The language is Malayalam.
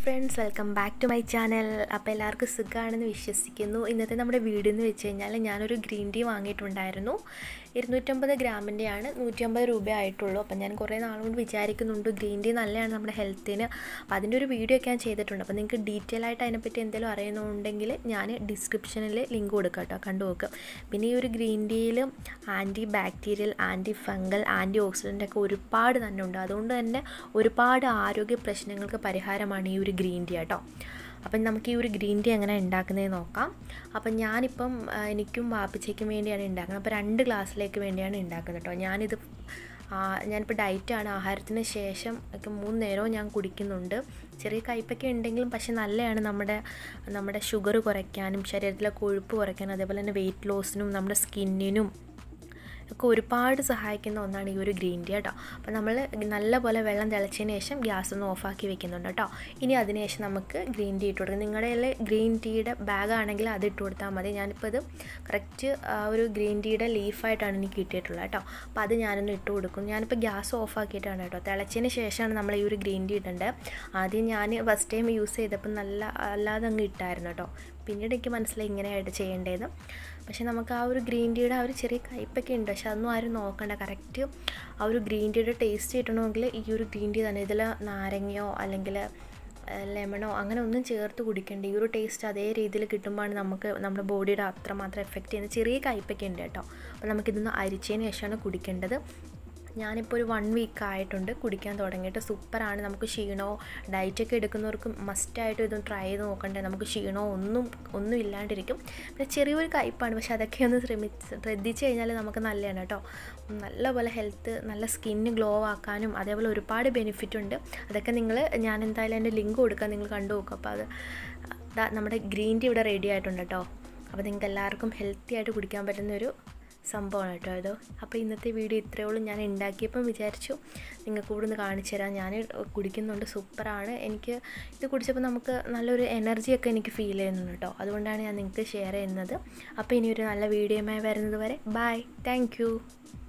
friends welcome back to my channel അപ്പോൾ എല്ലാവർക്കും സുഖമാണെന്ന് വിശ്വസിക്കുന്നു ഇന്നത്തെ നമ്മുടെ വീഡിയോ എന്ന് വെച്ച് കഴിഞ്ഞാൽ ഞാനൊരു ഗ്രീൻ ടീ വാങ്ങിയിട്ടുണ്ടായിരുന്നു ഇരുന്നൂറ്റമ്പത് ഗ്രാമിൻ്റെയാണ് നൂറ്റമ്പത് രൂപ ആയിട്ടുള്ളൂ അപ്പം ഞാൻ കുറേ നാളുകൊണ്ട് വിചാരിക്കുന്നുണ്ട് ഗ്രീൻ ടീ നല്ലതാണ് നമ്മുടെ ഹെൽത്തിന് അപ്പോൾ അതിൻ്റെ ഒരു വീഡിയോ ഒക്കെ ഞാൻ ചെയ്തിട്ടുണ്ട് അപ്പോൾ നിങ്ങൾക്ക് ഡീറ്റെയിൽ ആയിട്ട് അതിനെപ്പറ്റി എന്തെങ്കിലും അറിയുന്നുണ്ടെങ്കിൽ ഞാൻ ഡിസ്ക്രിപ്ഷനിൽ ലിങ്ക് കൊടുക്കാം കേട്ടോ കണ്ടു നോക്കാം പിന്നെ ഈ ഒരു ഗ്രീൻ ടീയിൽ antibacterial antifungal antioxidant ഒക്കെ ഒരുപാട് തന്നെ ഉണ്ട് അതുകൊണ്ട് തന്നെ ഒരുപാട് ആരോഗ്യ പ്രശ്നങ്ങൾക്ക് പരിഹാരമാണ് ഈ ഒരു ഗ്രീൻ ടീ കേട്ടോ അപ്പം നമുക്ക് ഈ ഒരു ഗ്രീൻ ടീ എങ്ങനെ ഉണ്ടാക്കുന്നതെന്ന് നോക്കാം അപ്പം ഞാനിപ്പം ആ, എനിക്കും വാപ്പിച്ചയ്ക്കും വേണ്ടിയാണ് ഉണ്ടാക്കുന്നത് അപ്പോൾ രണ്ട് ഗ്ലാസ്സിലേക്ക് വേണ്ടിയാണ് ഉണ്ടാക്കുന്നത് കേട്ടോ ഞാനിത് ആ, ഞാനിപ്പോൾ ഡയറ്റാണ് ആഹാരത്തിന് ശേഷം ഒക്കെ മൂന്ന് നേരവും ഞാൻ കുടിക്കുന്നുണ്ട് ചെറിയ കയ്പൊക്കെ ഉണ്ടെങ്കിലും പക്ഷെ നല്ലതാണ് നമ്മുടെ നമ്മുടെ ഷുഗർ കുറയ്ക്കാനും ശരീരത്തിലെ കൊഴുപ്പ് കുറയ്ക്കാനും അതേപോലെ തന്നെ വെയിറ്റ് ലോസിനും നമ്മുടെ സ്കിന്നിനും ഒക്കെ ഒരുപാട് സഹായിക്കുന്ന ഒന്നാണ് ഈ ഒരു ഗ്രീൻ ടീ കേട്ടോ അപ്പോൾ നമ്മൾ നല്ലപോലെ വെള്ളം തിളച്ചതിന് ശേഷം ഗ്യാസ് ഒന്ന് ഓഫാക്കി വെക്കുന്നുണ്ട് കേട്ടോ ഇനി അതിന് ശേഷം നമുക്ക് ഗ്രീൻ ടീ ഇട്ട് കൊടുക്കാം നിങ്ങളുടെ കയ്യിൽ ഗ്രീൻ ടീയുടെ ബാഗ് ആണെങ്കിൽ അത് ഇട്ട് കൊടുത്താൽ മതി ഞാനിപ്പോൾ ഇത് കറക്റ്റ് ഒരു ഗ്രീൻ ടീയുടെ ലീഫായിട്ടാണ് എനിക്ക് കിട്ടിയിട്ടുള്ളത് കേട്ടോ അപ്പോൾ അത് ഞാനൊന്ന് ഇട്ട് കൊടുക്കും ഞാനിപ്പോൾ ഗ്യാസ് ഓഫാക്കിയിട്ടാണ് കേട്ടോ തിളച്ചതിന് ശേഷമാണ് നമ്മൾ ഈ ഒരു ഗ്രീൻ ടീ ഇടേണ്ടത് ആദ്യം ഞാൻ ഫസ്റ്റ് ടൈം യൂസ് ചെയ്തപ്പോൾ നല്ല അല്ലാതെ അങ്ങ് ഇട്ടായിരുന്നു കേട്ടോ പിന്നീട് എനിക്ക് മനസ്സിലായി ഇങ്ങനെയായിട്ട് ചെയ്യേണ്ടത് പക്ഷേ നമുക്ക് ആ ഒരു ഗ്രീൻ ടീയുടെ ആ ഒരു ചെറിയ കയ്പ്പൊക്കെ ഉണ്ട് പക്ഷെ അതൊന്നും ആരും നോക്കണ്ട കറക്റ്റ് ആ ഒരു ഗ്രീൻ ടീയുടെ ടേസ്റ്റ് കിട്ടണമെങ്കിൽ ഈ ഒരു ഗ്രീൻ ടീ തന്നെ ഇതിൽ നാരങ്ങയോ അല്ലെങ്കിൽ ലെമണോ അങ്ങനെ ഒന്നും ചേർത്ത് കുടിക്കേണ്ട ഈ ഒരു ടേസ്റ്റ് അതേ രീതിയിൽ കിട്ടുമ്പോഴാണ് നമുക്ക് നമ്മുടെ ബോഡിയുടെ അത്രമാത്രം എഫക്റ്റ് ചെയ്യുന്നത് ചെറിയ കയ്പ്പൊക്കെ ഉണ്ട് കേട്ടോ അപ്പോൾ നമുക്കിതൊന്ന് അരിച്ചതിന് ശേഷമാണ് കുടിക്കേണ്ടത് ഞാനിപ്പോൾ ഒരു വൺ വീക്ക് ആയിട്ടുണ്ട് കുടിക്കാൻ തുടങ്ങിയിട്ട് സൂപ്പറാണ് നമുക്ക് ക്ഷീണമോ ഡയറ്റൊക്കെ എടുക്കുന്നവർക്ക് മസ്റ്റായിട്ട് ഇതൊന്ന് ട്രൈ ചെയ്ത് നോക്കണ്ടേ നമുക്ക് ക്ഷീണമോ ഒന്നും ഒന്നും ഇല്ലാണ്ടിരിക്കും പിന്നെ ചെറിയൊരു കയ്പ്പാണ് പക്ഷെ അതൊക്കെ ഒന്ന് ശ്രമിച്ച് ശ്രദ്ധിച്ച് കഴിഞ്ഞാൽ നമുക്ക് നല്ലതാണ് കേട്ടോ നല്ലപോലെ ഹെൽത്ത് നല്ല സ്കിന്ന് ഗ്ലോ ആക്കാനും അതേപോലെ ഒരുപാട് ബെനിഫിറ്റ് ഉണ്ട് അതൊക്കെ നിങ്ങൾ ഞാൻ എന്തായാലും എൻ്റെ ലിങ്ക് കൊടുക്കാം നിങ്ങൾ കണ്ടു നോക്കും അപ്പോൾ അത് ദാ നമ്മുടെ ഗ്രീൻ ടീ ഇവിടെ റെഡി ആയിട്ടുണ്ട് കേട്ടോ അപ്പോൾ നിങ്ങൾക്ക് എല്ലാവർക്കും ഹെൽത്തി ആയിട്ട് കുടിക്കാൻ പറ്റുന്നൊരു സംഭവമാണ് കേട്ടോ ഇത് അപ്പോൾ ഇന്നത്തെ വീഡിയോ ഇത്രയേ ഉള്ളൂ ഞാൻ ഉണ്ടാക്കിയപ്പം വിചാരിച്ചു നിങ്ങൾക്ക് കൂടെ ഒന്ന് കാണിച്ചു തരാം ഞാൻ കുടിക്കുന്നുണ്ട് സൂപ്പറാണ് എനിക്ക് ഇത് കുടിച്ചപ്പോൾ നമുക്ക് നല്ലൊരു എനർജിയൊക്കെ എനിക്ക് ഫീൽ ചെയ്യുന്നുണ്ട് കേട്ടോ അതുകൊണ്ടാണ് ഞാൻ നിങ്ങൾക്ക് ഷെയർ ചെയ്യുന്നത് അപ്പോൾ ഇനി ഒരു നല്ല വീഡിയോയുമായി വരുന്നത് വരെ ബൈ താങ്ക്